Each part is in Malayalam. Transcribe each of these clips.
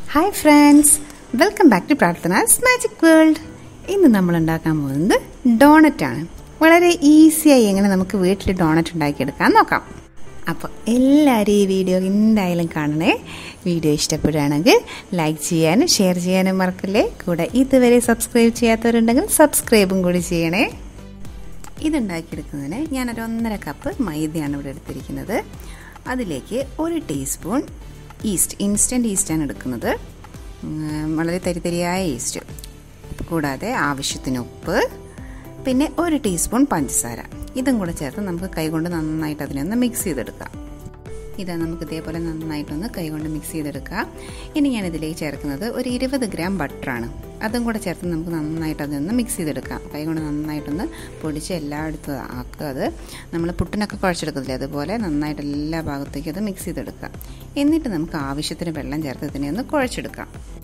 hi friends welcome back to Prarthana's magic world ഇന്ന് നമ്മൾ ഉണ്ടാക്കാൻ പോകുന്നത് ഡോണറ്റ് ആണ് വളരെ ഈസിയായി എങ്ങനെ നമുക്ക് വീട്ടിൽ ഡോണറ്റ് ഉണ്ടാക്കിയെടുക്കാൻ നോക്കാം അപ്പോൾ എല്ലാവരും ഈ വീഡിയോ എന്തായാലും കാണണേ വീഡിയോ ഇഷ്ടപ്പെടുകയാണെങ്കിൽ ലൈക്ക് ചെയ്യാനും ഷെയർ ചെയ്യാനും മറക്കല്ലേ കൂടെ ഇതുവരെ സബ്സ്ക്രൈബ് ചെയ്യാത്തവരുണ്ടെങ്കിൽ സബ്സ്ക്രൈബും കൂടി ചെയ്യണേ ഇതുണ്ടാക്കിയെടുക്കുന്നതിന് ഞാനൊരു ഒന്നര കപ്പ് മൈദയാണ് ഇവിടെ എടുത്തിരിക്കുന്നത് അതിലേക്ക് ഒരു ടീസ്പൂൺ ഈസ്റ്റ് ഇൻസ്റ്റൻറ്റ് ഈസ്റ്റാണ് എടുക്കുന്നത് വളരെ തരിതരിയായ ഈസ്റ്റ് കൂടാതെ ആവശ്യത്തിന് ഉപ്പ് പിന്നെ ഒരു ടീസ്പൂൺ പഞ്ചസാര ഇതും കൂടെ ചേർത്ത് നമുക്ക് കൈകൊണ്ട് നന്നായിട്ട് അതിനൊന്ന് മിക്സ് ചെയ്തെടുക്കാം ഇതാ നമുക്ക് ഇതേപോലെ നന്നായിട്ടൊന്ന് കൈകൊണ്ട് മിക്സ് ചെയ്തെടുക്കാം ഇനി ഞാൻ ഇതിലേക്ക് ചേർക്കുന്നത് ഒരു ഇരുപത് ഗ്രാം ബട്ടറാണ് അതും കൂടെ ചേർത്ത് നമുക്ക് നന്നായിട്ട് അതൊന്ന് മിക്സ് ചെയ്തെടുക്കാം കൈകൊണ്ട് നന്നായിട്ടൊന്ന് പൊടിച്ച് എല്ലായിടത്തും ആക്കുക അത് നമ്മൾ പുട്ടിനൊക്കെ കുഴച്ചെടുക്കത്തില്ലേ അതുപോലെ നന്നായിട്ട് എല്ലാ ഭാഗത്തേക്കും അത് മിക്സ് ചെയ്തെടുക്കാം എന്നിട്ട് നമുക്ക് ആവശ്യത്തിന് വെള്ളം ചേർത്ത് ഇതിനെ ഒന്ന് കുഴച്ചെടുക്കാം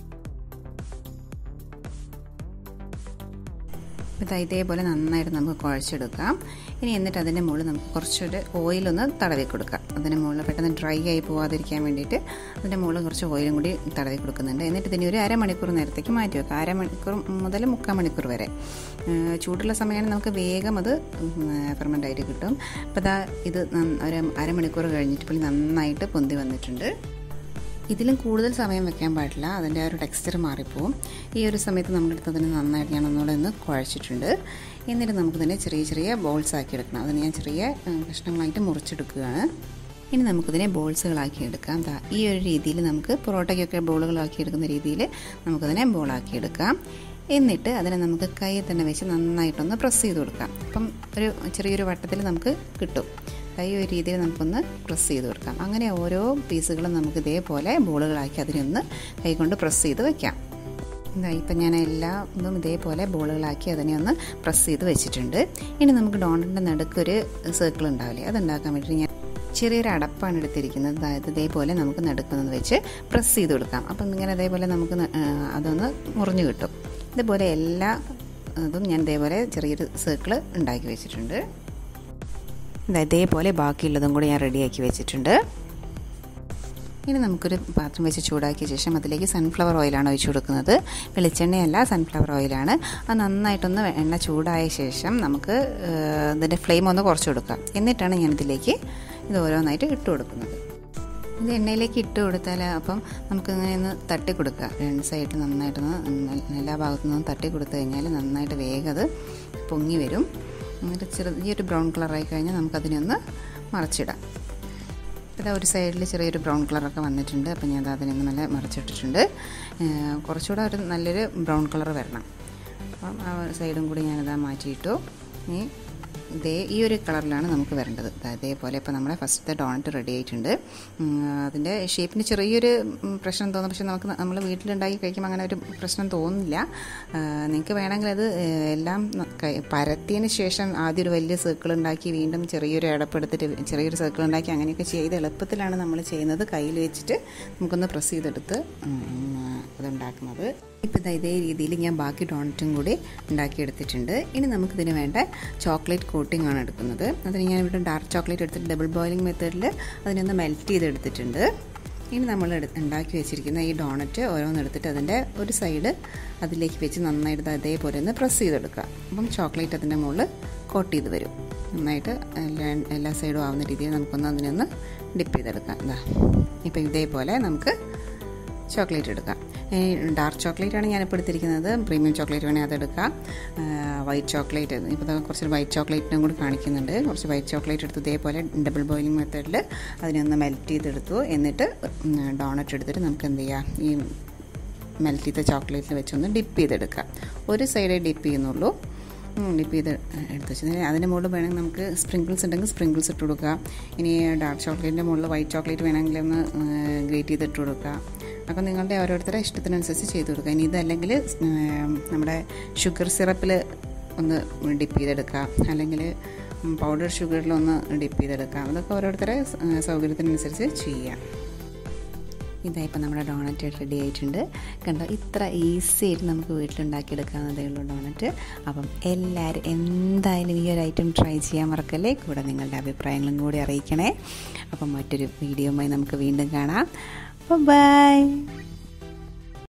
ഇതാ ഇതേപോലെ നന്നായിട്ട് നമുക്ക് കുഴച്ചെടുക്കാം ഇനി എന്നിട്ട് അതിൻ്റെ മുകളിൽ നമുക്ക് കുറച്ചൊരു ഓയിലൊന്ന് തടവി കൊടുക്കാം അതിൻ്റെ മുകളിൽ പെട്ടെന്ന് ഡ്രൈ ആയി പോകാതിരിക്കാൻ വേണ്ടിയിട്ട് അതിൻ്റെ മുകളിൽ കുറച്ച് ഓയിലും കൂടി തടവി കൊടുക്കുന്നുണ്ട് എന്നിട്ട് ഇതിനെ ഒരു അരമണിക്കൂർ നേരത്തേക്ക് മാറ്റി വെക്കാം അരമണിക്കൂർ മുതൽ മുക്കാൽ മണിക്കൂർ വരെ ചൂടുള്ള സമയമാണ് നമുക്ക് വേഗം അത് ഫെർമെൻ്റ് ആയിട്ട് കിട്ടും അപ്പോൾ ഇതാ ഇത് ഒരു അരമണിക്കൂർ കഴിഞ്ഞിട്ട് ഇപ്പോൾ നന്നായിട്ട് പൊന്തി വന്നിട്ടുണ്ട് ഇതിലും കൂടുതൽ സമയം വെക്കാൻ പാടില്ല അതിൻ്റെ ആ ഒരു ടെക്സ്ചർ മാറിപ്പോവും ഈ ഒരു സമയത്ത് നമ്മളെടുത്ത് അതിന് നന്നായിട്ട് ഞാൻ ഒന്നുകൂടെ ഒന്ന് കുഴച്ചിട്ടുണ്ട് എന്നിട്ട് നമുക്കിതിനെ ചെറിയ ചെറിയ ബോൾസ് ആക്കി എടുക്കണം അതിന് ഞാൻ ചെറിയ കഷ്ണങ്ങളായിട്ട് മുറിച്ചെടുക്കുകയാണ് ഇനി നമുക്കിതിനെ ബോൾസുകളാക്കി എടുക്കാം ദാ ഈ ഒരു രീതിയിൽ നമുക്ക് പൊറോട്ടയ്ക്കൊക്കെ ബോളുകളാക്കി എടുക്കുന്ന രീതിയിൽ നമുക്കതിനെ ബോളാക്കി എടുക്കാം എന്നിട്ട് അതിനെ നമുക്ക് കൈ തന്നെ വെച്ച് നന്നായിട്ടൊന്ന് പ്രസ് ചെയ്ത് കൊടുക്കാം അപ്പം ഒരു ചെറിയൊരു വട്ടത്തിൽ നമുക്ക് കിട്ടും ഈ ഒരു രീതിയിൽ നമുക്കൊന്ന് പ്രസ് ചെയ്ത് കൊടുക്കാം അങ്ങനെ ഓരോ പീസുകളും നമുക്ക് ഇതേപോലെ ബോളുകളാക്കി അതിനൊന്ന് കൈകൊണ്ട് പ്രസ് ചെയ്ത് വെക്കാം എന്താ ഇപ്പം ഞാൻ എല്ലാ ഇതും ഇതേപോലെ ബോളുകളാക്കി അതിനെ ഒന്ന് പ്രസ് ചെയ്ത് വെച്ചിട്ടുണ്ട് ഇനി നമുക്ക് ഡോണറ്റിൻ്റെ നടുക്കൊരു സർക്കിൾ ഉണ്ടാവില്ലേ അതുണ്ടാക്കാൻ വേണ്ടിയിട്ട് ഞാൻ ചെറിയൊരു അടപ്പാണ് എടുത്തിരിക്കുന്നത് അതായത് ഇതേപോലെ നമുക്ക് നടുക്കുന്നത് വെച്ച് പ്രസ് ചെയ്ത് കൊടുക്കാം അപ്പം ഇങ്ങനെ അതേപോലെ നമുക്ക് അതൊന്ന് മുറിഞ്ഞു കിട്ടും ഇതുപോലെ എല്ലാ ഇതും ഞാൻ ഇതേപോലെ ചെറിയൊരു സർക്കിൾ ഉണ്ടാക്കി വെച്ചിട്ടുണ്ട് ഇതേപോലെ ബാക്കിയുള്ളതും കൂടി ഞാൻ റെഡിയാക്കി വെച്ചിട്ടുണ്ട് ഇനി നമുക്കൊരു പാത്രം വെച്ച് ചൂടാക്കിയ ശേഷം അതിലേക്ക് സൺഫ്ലവർ ഓയിലാണ് ഒഴിച്ചു കൊടുക്കുന്നത് വെളിച്ചെണ്ണയല്ല സൺഫ്ലവർ ഓയിലാണ് അത് നന്നായിട്ടൊന്ന് എണ്ണ ചൂടായ ശേഷം നമുക്ക് ഇതിൻ്റെ ഫ്ലെയിം ഒന്ന് കുറച്ച് കൊടുക്കാം എന്നിട്ടാണ് ഞാനിതിലേക്ക് ഇത് ഓരോന്നായിട്ട് ഇട്ട് കൊടുക്കുന്നത് ഇത് എണ്ണയിലേക്ക് ഇട്ട് കൊടുത്താൽ അപ്പം നമുക്ക് ഇങ്ങനെ ഒന്ന് തട്ടി കൊടുക്കുക രണ്ട് സൈഡിൽ നന്നായിട്ടൊന്ന് എല്ലാ ഭാഗത്തു നിന്നും തട്ടി കൊടുത്തു കഴിഞ്ഞാൽ നന്നായിട്ട് വേഗം അത് പൊങ്ങി വരും എന്നിട്ട് ചെറിയൊരു ബ്രൗൺ കളറായി കഴിഞ്ഞാൽ നമുക്കതിനെ ഒന്ന് മറച്ചിടാം ഇതാ ഒരു സൈഡിൽ ചെറിയൊരു ബ്രൗൺ കളറൊക്കെ വന്നിട്ടുണ്ട് അപ്പം ഞാൻ അതിനെ നല്ല മറച്ചിട്ടിട്ടുണ്ട് കുറച്ചുകൂടെ ഒരു നല്ലൊരു ബ്രൗൺ കളർ വരണം അപ്പം ആ സൈഡും കൂടി ഞാനിതാ മാറ്റിയിട്ടു ഇനി ഇതേ ഈ ഒരു കളറിലാണ് നമുക്ക് വരേണ്ടത് അതേപോലെ ഇപ്പോൾ നമ്മുടെ ഫസ്റ്റത്തെ ഡോണറ്റ് റെഡി ആയിട്ടുണ്ട് അതിൻ്റെ ഷേപ്പിന് ചെറിയൊരു പ്രശ്നം തോന്നും പക്ഷെ നമുക്ക് നമ്മൾ വീട്ടിലുണ്ടാക്കി കഴിക്കുമ്പോൾ അങ്ങനെ ഒരു പ്രശ്നം തോന്നില്ല നിങ്ങൾക്ക് വേണമെങ്കിൽ അത് എല്ലാം പരത്തിയതിന് ശേഷം ആദ്യം ഒരു വലിയ സർക്കിൾ ഉണ്ടാക്കി വീണ്ടും ചെറിയൊരു അടപ്പെടുത്തിട്ട് ചെറിയൊരു സർക്കിൾ ഉണ്ടാക്കി അങ്ങനെയൊക്കെ ചെയ്ത് എളുപ്പത്തിലാണ് നമ്മൾ ചെയ്യുന്നത് കയ്യിൽ വെച്ചിട്ട് നമുക്കൊന്ന് പ്രസ് ചെയ്തെടുത്ത് അതുണ്ടാക്കുന്നത് ഇപ്പോൾ ഇതാ ഇതേ രീതിയിൽ ഞാൻ ബാക്കി ഡോണറ്റും കൂടി ഉണ്ടാക്കിയെടുത്തിട്ടുണ്ട് ഇനി നമുക്കിതിന് വേണ്ട ചോക്ലേറ്റ് കോട്ടിംഗ് ആണ് എടുക്കുന്നത് അതിന് ഞാൻ ഇവിടെ ഡാർക്ക് ചോക്ലേറ്റ് എടുത്തിട്ട് ഡബിൾ ബോയിലിംഗ് മെത്തേഡിൽ അതിനൊന്ന് മെൽറ്റ് ചെയ്തെടുത്തിട്ടുണ്ട് ഇനി നമ്മൾ ഉണ്ടാക്കി വെച്ചിരിക്കുന്ന ഈ ഡോണറ്റ് ഓരോന്നെടുത്തിട്ട് അതിൻ്റെ ഒരു സൈഡ് അതിലേക്ക് വെച്ച് നന്നായിട്ട് അതേപോലെ ഒന്ന് പ്രസ് ചെയ്തെടുക്കുക അപ്പം ചോക്ലേറ്റ് അതിൻ്റെ മുകളിൽ കോട്ട് ചെയ്ത് വരും നന്നായിട്ട് എല്ലാ എല്ലാ സൈഡും ആവുന്ന രീതിയിൽ നമുക്കൊന്ന് അതിനൊന്ന് ഡിപ്പ് ചെയ്തെടുക്കാം എന്താ ഇപ്പം ഇതേപോലെ നമുക്ക് ചോക്ലേറ്റ് എടുക്കാം ഡാർക്ക് ചോക്ലേറ്റ് ആണ് ഞാനിപ്പോൾ എടുത്തിരിക്കുന്നത് പ്രീമിയം ചോക്ലേറ്റ് വേണമെങ്കിൽ അതെടുക്കാം വൈറ്റ് ചോക്ലേറ്റ് ഇപ്പോൾ കുറച്ച് വൈറ്റ് ചോക്ലേറ്റിനും കൂടി കാണിക്കുന്നുണ്ട് കുറച്ച് വൈറ്റ് ചോക്ലേറ്റ് എടുത്ത് ഇതേപോലെ ഡബിൾ ബോയിലിംഗ് മെത്തേഡിൽ അതിനൊന്ന് മെൽറ്റ് ചെയ്തെടുത്തു എന്നിട്ട് ഡോണറ്റ് എടുത്തിട്ട് നമുക്ക് എന്ത് ചെയ്യാം ഈ മെൽറ്റ് ചെയ്ത ചോക്ലേറ്റിൽ വെച്ചൊന്ന് ഡിപ്പ് ചെയ്തെടുക്കാം ഒരു സൈഡേ ഡിപ്പ് ചെയ്യുന്നുള്ളൂ ഡിപ്പ് ചെയ്ത് എടുത്ത് വെച്ചാൽ അതിൻ്റെ മുകളിൽ വേണമെങ്കിൽ നമുക്ക് സ്പ്രിങ്കിൾസ് ഉണ്ടെങ്കിൽ സ്പ്രിങ്കിൾസ് ഇട്ട് കൊടുക്കുക ഇനി ഡാർക്ക് ചോക്ലേറ്റിൻ്റെ മുകളിൽ വൈറ്റ് ചോക്ലേറ്റ് വേണമെങ്കിൽ ഒന്ന് ഗ്രേറ്റ് ചെയ്ത് ഇട്ട് കൊടുക്കുക അപ്പോൾ നിങ്ങളുടെ ഓരോരുത്തരുടെ ഇഷ്ടത്തിനനുസരിച്ച് ചെയ്ത് കൊടുക്കുക ഇനി ഇതല്ലെങ്കിൽ നമ്മുടെ ഷുഗർ സിറപ്പിൽ ഒന്ന് ഡിപ്പ് ചെയ്തെടുക്കാം അല്ലെങ്കിൽ പൗഡർ ഷുഗറിലൊന്ന് ഡിപ്പ് ചെയ്തെടുക്കാം അതൊക്കെ ഓരോരുത്തരുടെ സൗകര്യത്തിനനുസരിച്ച് ചെയ്യാം ഇതായിപ്പോൾ നമ്മുടെ ഡോണറ്റ് റെഡി ആയിട്ടുണ്ട് കണ്ടോ ഇത്ര ഈസി ആയിട്ട് നമുക്ക് വീട്ടിലുണ്ടാക്കിയെടുക്കാവുന്നതേ ഉള്ളൂ ഡോണറ്റ് അപ്പം എല്ലാവരും എന്തായാലും ഈ ഒരു ഐറ്റം ട്രൈ ചെയ്യാൻ മറക്കല്ലേ കൂടെ നിങ്ങളുടെ അഭിപ്രായങ്ങളും കൂടി അറിയിക്കണേ അപ്പം മറ്റൊരു വീഡിയോയുമായി നമുക്ക് വീണ്ടും കാണാം ബൈ